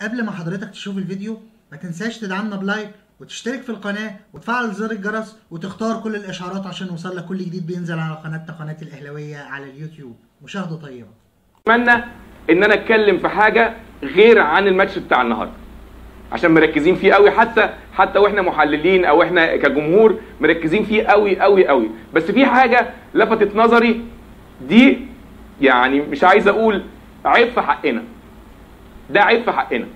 قبل ما حضرتك تشوف الفيديو ما تنساش تدعمنا بلايك وتشترك في القناة وتفعل زر الجرس وتختار كل الإشعارات عشان يوصلك كل جديد بينزل على قناتنا قناة الأهلاوية على اليوتيوب مشاهدة طيبة اتمنى ان انا اتكلم في حاجه غير عن الماتش بتاع النهارده عشان مركزين فيه قوي حتى حتى واحنا محللين او احنا كجمهور مركزين فيه قوي قوي قوي بس في حاجه لفتت نظري دي يعني مش عايز اقول عيب في حقنا ده عيب في حقنا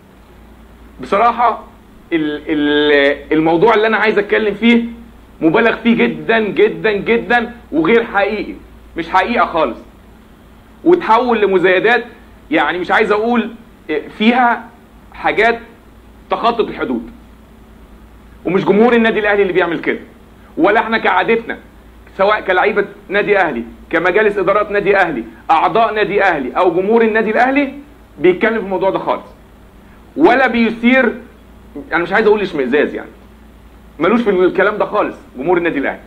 بصراحه ال- ال- الموضوع اللي انا عايز اتكلم فيه مبالغ فيه جدا جدا جدا وغير حقيقي مش حقيقه خالص وتحول لمزايدات يعني مش عايز اقول فيها حاجات تخطط الحدود ومش جمهور النادي الاهلي اللي بيعمل كده ولا احنا كعادتنا سواء كلعيبه نادي اهلي كمجالس ادارات نادي اهلي اعضاء نادي اهلي او جمهور النادي الاهلي بيتكلم في الموضوع ده خالص ولا بيثير انا مش عايز اقول اشمئزاز يعني ملوش في الكلام ده خالص جمهور النادي الاهلي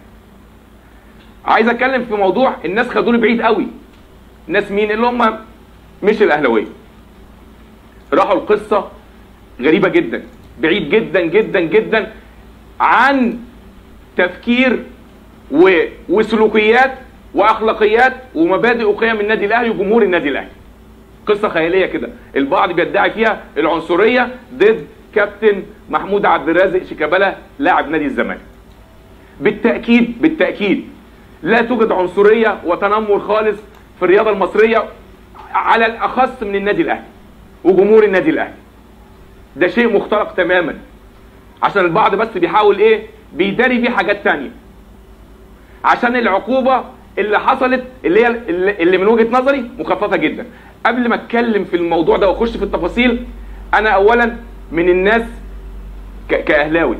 عايز اتكلم في موضوع الناس خدوني بعيد قوي ناس مين اللي هم مش الاهلاويه راحوا القصه غريبه جدا بعيد جدا جدا جدا عن تفكير و... وسلوكيات واخلاقيات ومبادئ وقيم النادي الاهلي وجمهور النادي الاهلي قصه خياليه كده البعض بيدعي فيها العنصريه ضد كابتن محمود عبد الرازق شيكابالا لاعب نادي الزمالك بالتاكيد بالتاكيد لا توجد عنصريه وتنمر خالص في الرياضه المصريه على الاخص من النادي الاهلي وجمهور النادي الاهلي ده شيء مختلق تماما عشان البعض بس بيحاول ايه بيداري بيه حاجات تانية عشان العقوبة اللي حصلت اللي هي اللي اللي من وجهة نظري مخففة جدا قبل ما اتكلم في الموضوع ده واخش في التفاصيل انا اولا من الناس ك- كاهلاوي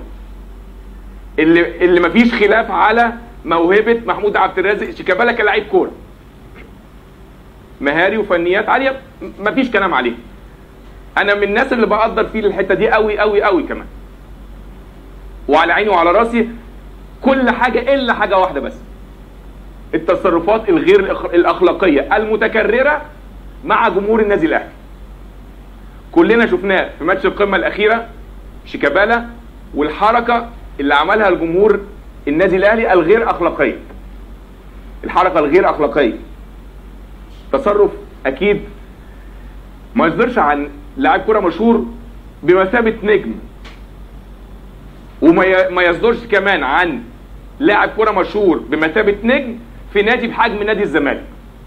اللي اللي مفيش خلاف على موهبة محمود عبد الرازق شيكابالا كلاعب كورة مهاري وفنيات عالية م- مفيش كلام عليه انا من الناس اللي بقدر فيه الحته دي قوي قوي قوي كمان وعلى عيني وعلى راسي كل حاجه الا حاجه واحده بس التصرفات الغير الأخ- الاخلاقيه المتكرره مع جمهور النادي الاهلي كلنا شفناه في ماتش القمه الاخيره شيكابالا والحركه اللي عملها الجمهور النادي الاهلي الغير اخلاقيه الحركه الغير اخلاقيه تصرف اكيد ما يصدرش عن لاعب كرة مشهور بمثابة نجم وما ي- ما يصدرش كمان عن لاعب كرة مشهور بمثابة نجم في نادي بحجم نادي الزمالك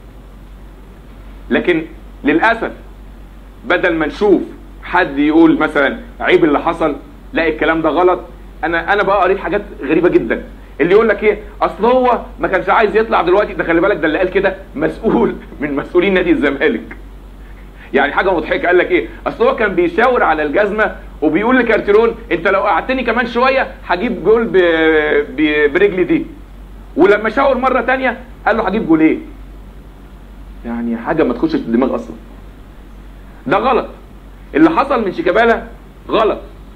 لكن للأسف بدل ما نشوف حد يقول مثلا عيب اللي حصل لا الكلام ده غلط انا انا بقى قريت حاجات غريبه جدا اللي يقول لك ايه اصل هو ما كانش عايز يطلع دلوقتي ده خلي بالك ده اللي قال كده مسؤول من مسؤولين نادي الزمالك يعني حاجه مضحكه قال لك ايه اصل هو كان بيشاور على الجزمه وبيقول لكارتيرون انت لو قعدتني كمان شويه هجيب جول ب... ب... برجلي دي ولما شاور مره تانية قال له هجيب جولين يعني حاجه ما تخشش الدماغ اصلا ده غلط اللي حصل من شيكابالا غلط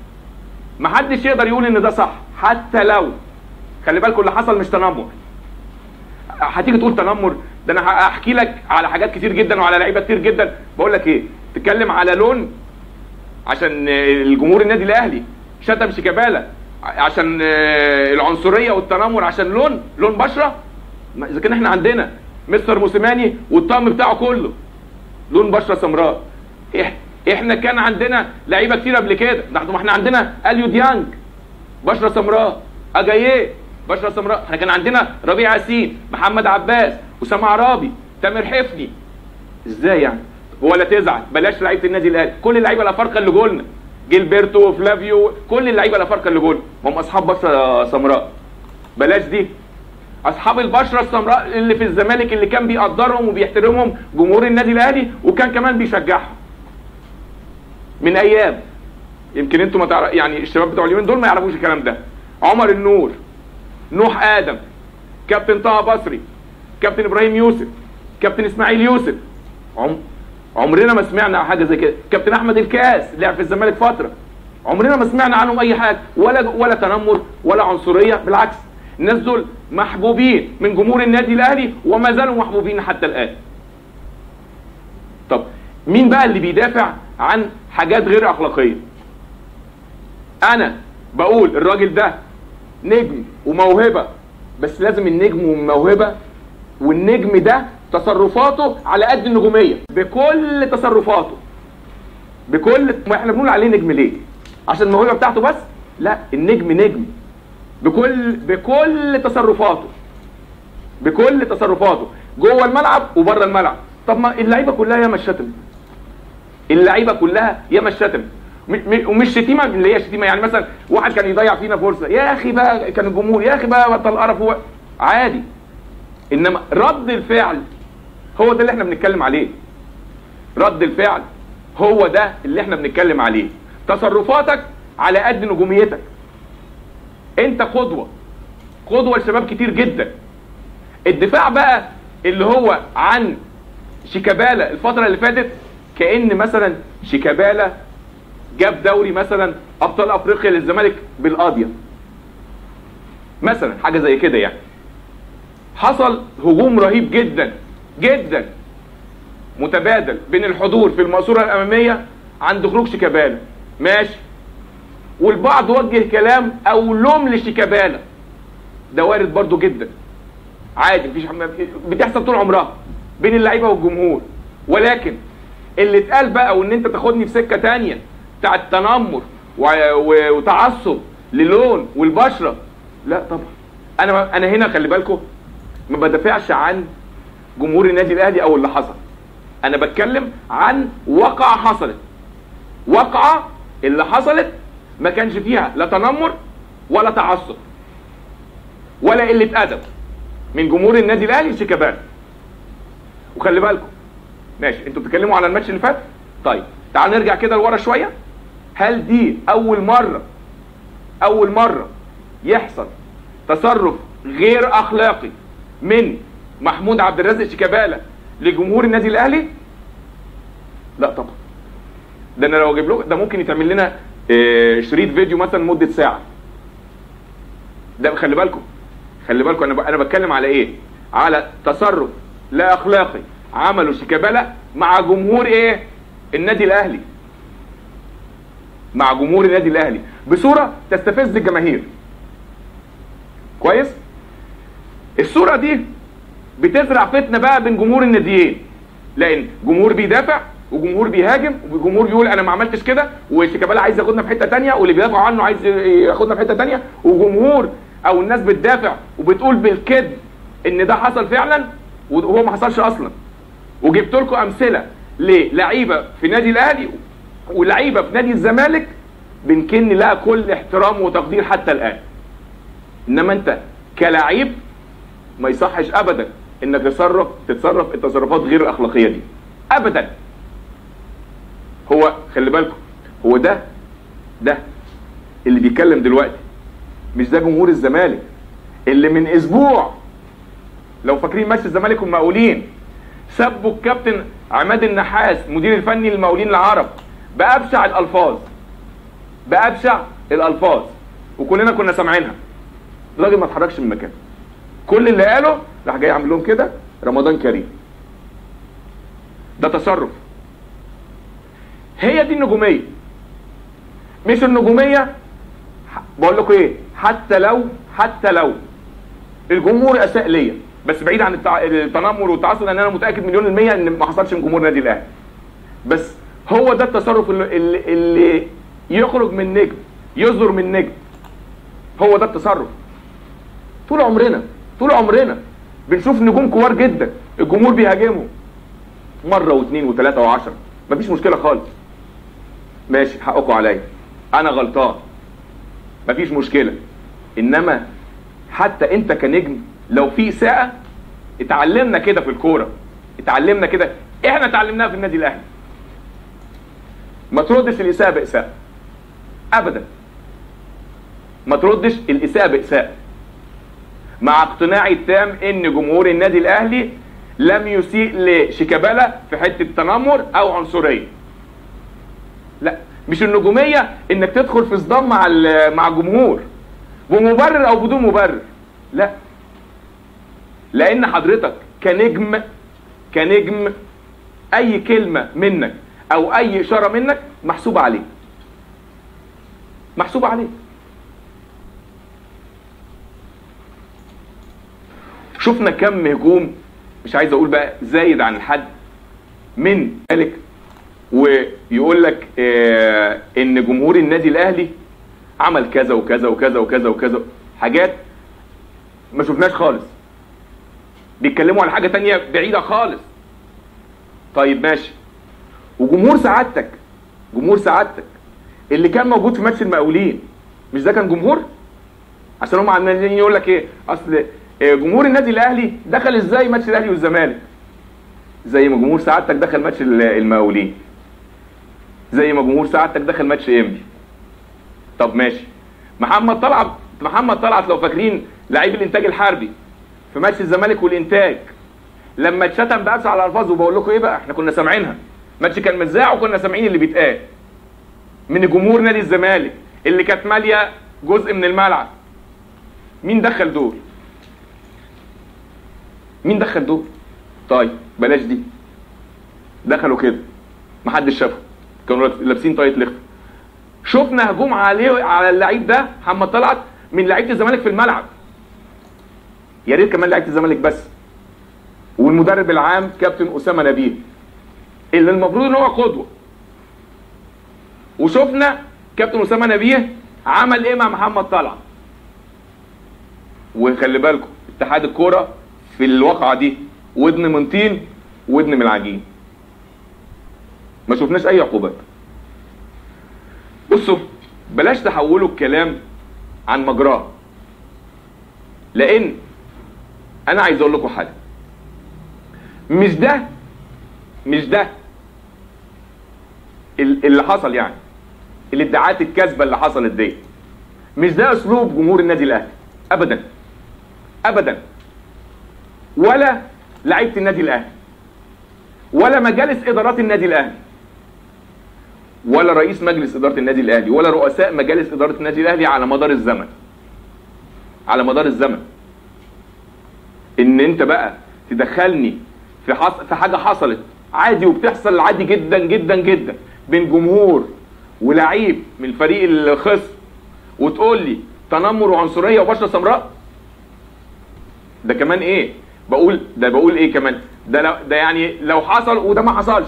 محدش يقدر يقول ان ده صح حتى لو خلي بالكم اللي حصل مش تنمر هتيجي تقول تنمر ده انا هحكي لك على حاجات كتير جدا وعلى لعيبه كتير جدا بقول لك ايه تتكلم على لون عشان الجمهور النادي الاهلي شتم شيكابالا عشان العنصريه والتنمر عشان لون لون بشره ما اذا كان احنا عندنا مستر موسيماني والطقم بتاعه كله لون بشره سمراء إح- احنا كان عندنا لعيبه كتير قبل كده ده ما احنا عندنا اليو ديانج بشره سمراء اجاييه بشره سمراء احنا كان عندنا ربيع ياسين محمد عباس اسامه عرابي تامر حفني ازاي يعني ولا تزعل بلاش لعيبه النادي الاهلي كل اللعيبه الافارقه اللي جولنا جيلبرتو وفلافيو كل اللعيبه الافارقه اللي جولنا هم اصحاب بشره سمراء بلاش دي اصحاب البشره السمراء اللي في الزمالك اللي كان بيقدرهم وبيحترمهم جمهور النادي الاهلي وكان كمان بيشجعهم من ايام يمكن انتوا ما تعرف يعني الشباب بتوع اليومين دول ما يعرفوش الكلام ده عمر النور نوح ادم كابتن طه بصري كابتن ابراهيم يوسف كابتن اسماعيل يوسف عم... عمرنا ما سمعنا عن حاجه زي كده كابتن احمد الكاس لعب في الزمالك فتره عمرنا ما سمعنا عنهم اي حاجه ولا ولا تنمر ولا عنصريه بالعكس الناس دول محبوبين من جمهور النادي الاهلي وما زالوا محبوبين حتى الان طب مين بقى اللي بيدافع عن حاجات غير اخلاقيه انا بقول الراجل ده نجم وموهبه بس لازم النجم والموهبه والنجم ده تصرفاته على قد النجوميه بكل تصرفاته بكل ما احنا بنقول عليه نجم ليه عشان الموهبه بتاعته بس لا النجم نجم بكل بكل تصرفاته بكل تصرفاته جوه الملعب وبره الملعب طب ما اللعيبه كلها ياما الشتم اللعيبه كلها ياما الشتم م- م- ومش شتيمه اللي هي شتيمه يعني مثلا واحد كان يضيع فينا فرصه يا اخي بقى كان الجمهور يا اخي بقى بطل قرف هو عادي انما رد الفعل هو ده اللي احنا بنتكلم عليه رد الفعل هو ده اللي احنا بنتكلم عليه تصرفاتك على قد نجوميتك انت قدوه قدوه لشباب كتير جدا الدفاع بقى اللي هو عن شيكابالا الفتره اللي فاتت كان مثلا شيكابالا جاب دوري مثلا ابطال افريقيا للزمالك بالقاضيه مثلا حاجه زي كده يعني حصل هجوم رهيب جدا جدا متبادل بين الحضور في الماسوره الاماميه عند خروج شيكابالا ماشي والبعض وجه كلام او لوم لشيكابالا ده وارد برضو جدا عادي مفيش بتحصل طول عمرها بين اللعيبه والجمهور ولكن اللي اتقال بقى وان انت تاخدني في سكه تانية بتاع التنمر و- و- وتعصب للون والبشره لا طبعا انا انا هنا خلي بالكم ما بدافعش عن جمهور النادي الاهلي او اللي حصل انا بتكلم عن واقعه حصلت واقعه اللي حصلت ما كانش فيها لا تنمر ولا تعصب ولا قله ادب من جمهور النادي الاهلي لشيكابالا وخلي بالكم ماشي انتوا بتتكلموا على الماتش اللي فات طيب تعال نرجع كده لورا شويه هل دي اول مره اول مره يحصل تصرف غير اخلاقي من محمود عبد الرازق شيكابالا لجمهور النادي الاهلي لا طبعا ده انا لو اجيب له ده ممكن يتعمل لنا آه، شريط فيديو مثلا مده ساعه ده خلي بالكم خلي بالكم انا ب- انا بتكلم على ايه على تصرف لا اخلاقي عمله شيكابالا مع جمهور ايه النادي الاهلي مع جمهور النادي الاهلي بصوره تستفز الجماهير كويس الصوره دي بتزرع فتنه بقى بين جمهور الناديين لان جمهور بيدافع وجمهور بيهاجم وجمهور بيقول انا ما عملتش كده وشيكابالا عايز ياخدنا في حته تانية واللي بيدافعوا عنه عايز ياخدنا في حته تانية وجمهور او الناس بتدافع وبتقول بالكذب ان ده حصل فعلا وهو ما حصلش اصلا وجبت لكم امثله للعيبه في نادي الاهلي ولعيبه في نادي الزمالك بنكن لها كل احترام وتقدير حتى الان انما انت كلاعب ما يصحش ابدا انك تتصرف تتصرف التصرفات غير الاخلاقيه دي ابدا هو خلي بالكم هو ده ده اللي بيتكلم دلوقتي مش ده جمهور الزمالك اللي من اسبوع لو فاكرين ماتش الزمالك والمقاولين سبوا الكابتن عماد النحاس مدير الفني للمقاولين العرب بابشع الالفاظ بابشع الالفاظ وكلنا كنا سامعينها الراجل ما اتحركش من مكانه كل اللي قاله راح جاي عامل لهم كده رمضان كريم ده تصرف هي دي النجوميه مش النجوميه ح- بقول لكم ايه حتى لو حتى لو الجمهور اساء ليا بس بعيد عن التع... التنمر والتعصب لان انا متاكد مليون المية ان ما حصلش من جمهور النادي الاهلي بس هو ده التصرف اللي, اللي, اللي يخرج من نجم يصدر من نجم هو ده التصرف طول عمرنا طول عمرنا بنشوف نجوم كبار جدا الجمهور بيهاجمهم مره واثنين وثلاثه وعشرة مفيش مشكله خالص ماشي حقكم عليا انا غلطان مفيش مشكله انما حتى انت كنجم لو في اساءه اتعلمنا كده في الكوره اتعلمنا كده احنا اتعلمناها في النادي الاهلي ما تردش الاساءه باساءه ابدا ما تردش الاساءه باساءه مع اقتناعي التام ان جمهور النادي الاهلي لم يسيء لشيكابالا في حته تنمر او عنصريه لا مش النجوميه انك تدخل في صدام مع ال- مع الجمهور بمبرر او بدون مبرر لا لان حضرتك كنجم كنجم اي كلمه منك او اي اشاره منك محسوبه عليك محسوبه عليك شفنا كم هجوم مش عايز اقول بقى زايد عن الحد من مالك ويقول لك آه ان جمهور النادي الاهلي عمل كذا وكذا وكذا وكذا وكذا حاجات ما شفناش خالص بيتكلموا على حاجه تانية بعيده خالص طيب ماشي وجمهور سعادتك جمهور سعادتك اللي كان موجود في ماتش المقاولين مش ده كان جمهور عشان هم عمالين يقول لك ايه اصل آه، جمهور النادي الاهلي دخل ازاي ماتش الاهلي والزمالك زي ما جمهور سعادتك دخل ماتش ال- المقاولين زي ما جمهور سعادتك دخل ماتش انبي طب ماشي محمد طلعت محمد طلعت لو فاكرين لعيب الانتاج الحربي في ماتش الزمالك والانتاج لما اتشتم بأبشع على الفاظ وبقول لكم ايه بقى احنا كنا سامعينها ماتش كان مذاع وكنا سامعين اللي بيتقال من جمهور نادي الزمالك اللي كانت ماليه جزء من الملعب مين دخل دول مين دخل دول طيب بلاش دي دخلوا كده محدش شافهم كانوا لابسين طاقية لخفة شفنا هجوم عليه على اللعيب ده محمد طلعت من لعيبه الزمالك في الملعب يا ريت كمان لعيبه الزمالك بس والمدرب العام كابتن اسامه نبيه اللي المفروض ان هو قدوه وشفنا كابتن اسامه نبيه عمل ايه مع محمد طلعت وخلي بالكم اتحاد الكوره في الواقعه دي ودن من طين ودن من العجين ما شفناش اي عقوبات بصوا بلاش تحولوا الكلام عن مجراه لان انا عايز اقول لكم حاجه مش ده مش ده ال- اللي حصل يعني الادعاءات الكاذبه اللي حصلت دي مش ده اسلوب جمهور النادي الاهلي ابدا ابدا ولا لعيبه النادي الاهلي ولا مجالس ادارات النادي الاهلي ولا رئيس مجلس اداره النادي الاهلي ولا رؤساء مجالس اداره النادي الاهلي على مدار الزمن على مدار الزمن ان انت بقى تدخلني في حص... في حاجه حصلت عادي وبتحصل عادي جدا جدا جدا بين جمهور ولعيب من الفريق الخصم وتقول لي تنمر وعنصريه وبشره سمراء ده كمان ايه بقول ده بقول ايه كمان ده لو ده يعني لو حصل وده ما حصلش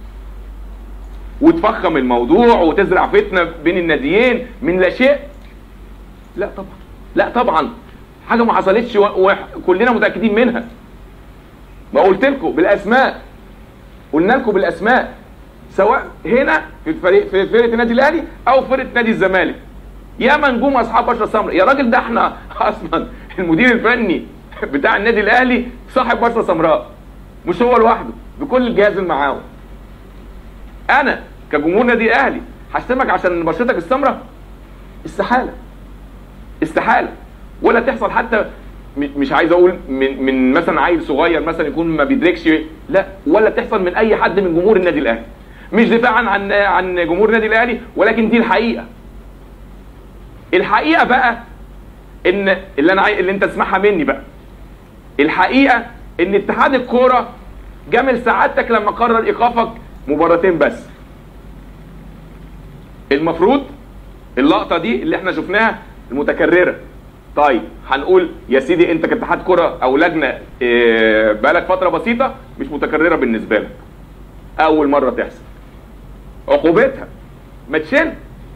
وتفخم الموضوع وتزرع فتنه بين الناديين من لا شيء لا طبعا لا طبعا حاجه ما حصلتش و- وكلنا متاكدين منها ما قلت لكم بالاسماء قلنا لكم بالاسماء سواء هنا في الفريق في فرقه النادي الاهلي او فرقه نادي الزمالك يا نجوم اصحاب بشره سمراء يا راجل ده احنا اصلا المدير الفني بتاع النادي الاهلي صاحب بشره سمراء مش هو لوحده بكل الجهاز اللي معاه انا كجمهور نادي اهلي هشتمك عشان بشرتك السمراء استحاله استحاله ولا تحصل حتى م- مش عايز اقول من من مثلا عيل صغير مثلا يكون ما بيدركش لا ولا تحصل من اي حد من جمهور النادي الاهلي مش دفاعا عن عن جمهور النادي الاهلي ولكن دي الحقيقه الحقيقه بقى ان اللي انا عاي... اللي انت تسمعها مني بقى الحقيقه ان اتحاد الكوره جامل سعادتك لما قرر ايقافك مباراتين بس المفروض اللقطه دي اللي احنا شفناها المتكرره طيب هنقول يا سيدي انت كاتحاد كره او لجنه اه، بقالك فتره بسيطه مش متكرره بالنسبه لك اول مره تحصل عقوبتها ماتشين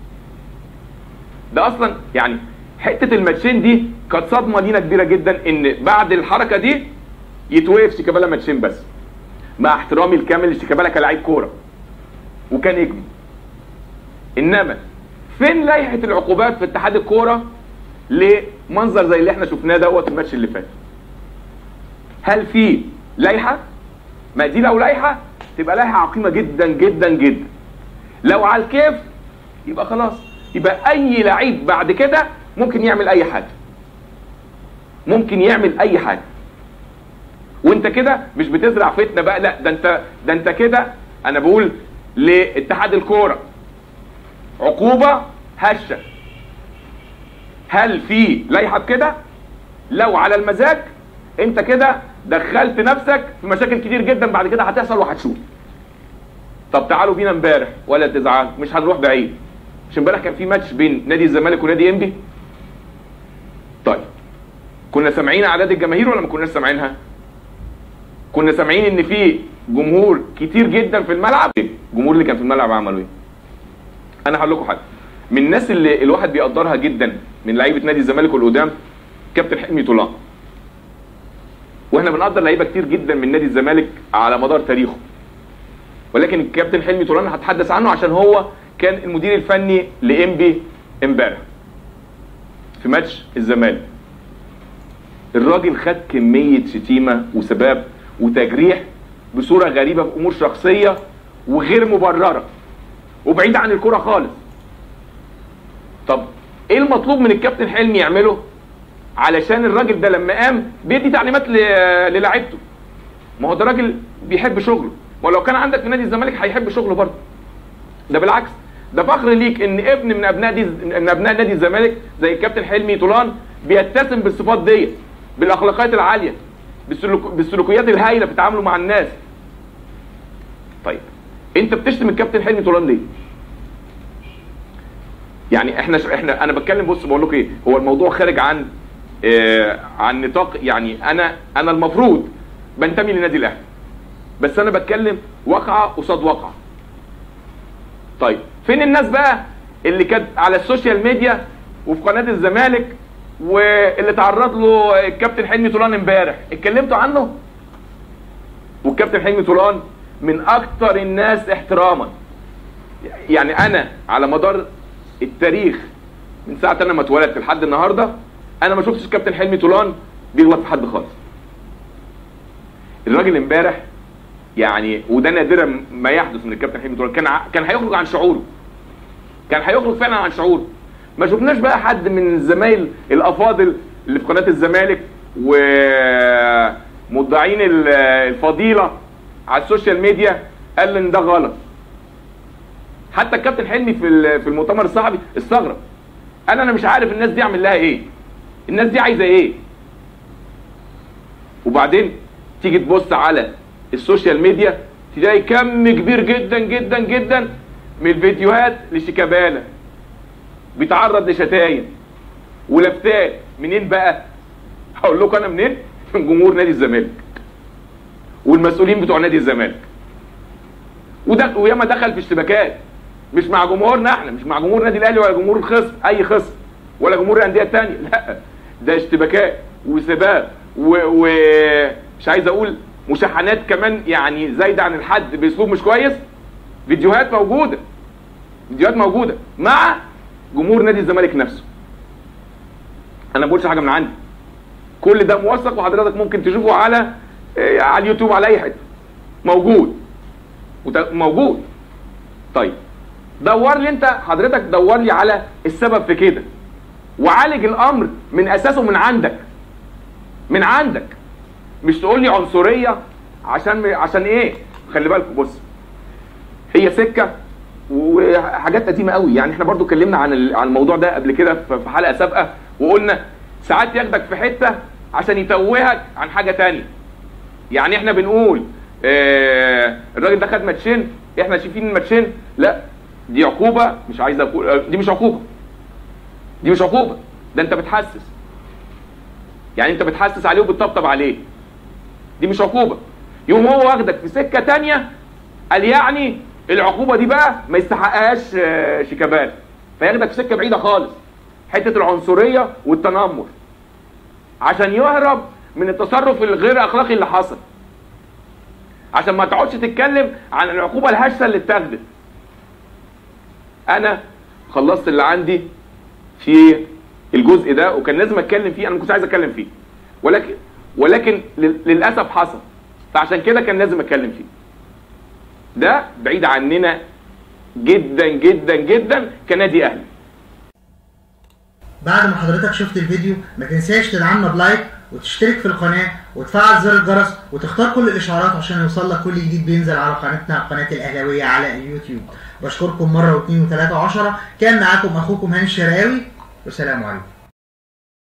ده اصلا يعني حته الماتشين دي كانت صدمه لينا كبيره جدا ان بعد الحركه دي يتوقف شيكابالا ماتشين بس مع احترامي الكامل لشيكابالا كلاعب كوره وكان نجم انما فين لائحه العقوبات في اتحاد الكوره لمنظر زي اللي احنا شفناه دوت الماتش اللي فات هل في لائحه ما دي لو لائحه تبقى لائحه عقيمه جدا جدا جدا لو على الكيف يبقى خلاص يبقى اي لعيب بعد كده ممكن يعمل اي حاجه ممكن يعمل اي حاجه وانت كده مش بتزرع فتنه بقى لا ده انت ده انت كده انا بقول لاتحاد الكوره عقوبه هشه هل في لائحه بكده لو على المزاج انت كده دخلت نفسك في مشاكل كتير جدا بعد كده هتحصل وهتشوف طب تعالوا بينا امبارح ولا تزعل مش هنروح بعيد مش امبارح كان في ماتش بين نادي الزمالك ونادي انبي طيب كنا سامعين اعداد الجماهير ولا ما كناش سامعينها كنا سامعين ان في جمهور كتير جدا في الملعب الجمهور اللي كان في الملعب عملوا ايه انا هقول لكم حاجه من الناس اللي الواحد بيقدرها جدا من لعيبه نادي الزمالك والقدام كابتن حلمي طولان واحنا بنقدر لعيبه كتير جدا من نادي الزمالك على مدار تاريخه ولكن الكابتن حلمي طولان هتحدث عنه عشان هو كان المدير الفني لانبي امبارح في ماتش الزمالك الراجل خد كميه شتيمه وسباب وتجريح بصوره غريبه بامور شخصيه وغير مبرره وبعيد عن الكره خالص طب ايه المطلوب من الكابتن حلمي يعمله علشان الراجل ده لما قام بيدي تعليمات ل- للاعيبته ما هو ده راجل بيحب شغله ولو كان عندك في نادي الزمالك هيحب شغله برضه ده بالعكس ده فخر ليك ان ابن من ابناء دي من ابناء نادي الزمالك زي الكابتن حلمي طولان بيتسم بالصفات دي بالاخلاقيات العاليه بالسلوك بالسلوكيات الهائله في تعامله مع الناس طيب انت بتشتم الكابتن حلمي طولان ليه يعني احنا احنا انا بتكلم بص بقول لكم ايه هو الموضوع خارج عن آه عن نطاق يعني انا انا المفروض بنتمي لنادي الاهلي بس انا بتكلم واقعه قصاد واقعه طيب فين الناس بقى اللي كانت على السوشيال ميديا وفي قناه الزمالك واللي تعرض له الكابتن حلمي طولان امبارح اتكلمتوا عنه والكابتن حلمي طولان من اكتر الناس احتراما يعني انا على مدار التاريخ من ساعه انا ما اتولدت لحد النهارده انا ما شفتش كابتن حلمي طولان بيغلط في حد خالص الراجل امبارح يعني وده نادرا ما يحدث من الكابتن حلمي طولان كان ع- كان هيخرج عن شعوره كان هيخرج فعلا عن شعوره ما شفناش بقى حد من الزمايل الافاضل اللي في قناه الزمالك ومدعين ال- الفضيله على السوشيال ميديا قال ان ده غلط حتى الكابتن حلمي في ال- في المؤتمر الصحفي استغرب قال انا مش عارف الناس دي اعمل لها ايه الناس دي عايزه ايه وبعدين تيجي تبص على السوشيال ميديا تلاقي كم كبير جدا جدا جدا من الفيديوهات لشيكابالا بيتعرض لشتايم ولفتات منين بقى هقول لكم انا منين من جمهور نادي الزمالك والمسؤولين بتوع نادي الزمالك وده وياما دخل في اشتباكات مش مع جمهورنا احنا مش مع جمهور نادي الاهلي ولا جمهور الخصم اي خصم ولا جمهور الانديه الثانيه لا ده اشتباكات وسباب ومش عايز اقول مشاحنات كمان يعني زايده عن الحد باسلوب مش كويس فيديوهات موجوده فيديوهات موجوده مع جمهور نادي الزمالك نفسه انا ما بقولش حاجه من عندي كل ده موثق وحضرتك ممكن تشوفه على آه، على اليوتيوب على اي حته موجود وت- موجود طيب دور لي انت حضرتك دور لي على السبب في كده وعالج الامر من اساسه من عندك من عندك مش تقول لي عنصريه عشان عشان ايه خلي بالكم بص هي سكه وحاجات قديمه قوي يعني احنا برضو اتكلمنا عن ال- عن الموضوع ده قبل كده في في حلقه سابقه وقلنا ساعات ياخدك في حته عشان يتوهك عن حاجه تانية يعني احنا بنقول آه الراجل ده خد ماتشين احنا شايفين الماتشين لا دي عقوبه مش عايز اقول آه، دي مش عقوبه دي مش عقوبه ده انت بتحسس يعني انت بتحسس عليه وبتطبطب عليه دي مش عقوبه يقوم هو واخدك في سكه تانية قال يعني العقوبه دي بقى ما يستحقهاش آه، شيكابالا فياخدك في سكه بعيده خالص حته العنصريه والتنمر عشان يهرب من التصرف الغير اخلاقي اللي حصل عشان ما تقعدش تتكلم عن العقوبه الهشه اللي اتاخدت انا خلصت اللي عندي في الجزء ده وكان لازم اتكلم فيه انا ما كنتش عايز اتكلم فيه ولكن ولكن لل- للاسف حصل فعشان كده كان لازم اتكلم فيه ده بعيد عننا جدا جدا جدا كنادي اهلي بعد ما حضرتك شفت الفيديو ما تنساش تدعمنا بلايك وتشترك في القناة وتفعل زر الجرس وتختار كل الإشعارات عشان يوصل لك كل جديد بينزل على قناتنا قناة الأهلاوية على اليوتيوب بشكركم مرة واثنين وثلاثة وعشرة كان معاكم أخوكم هاني الشراوي والسلام عليكم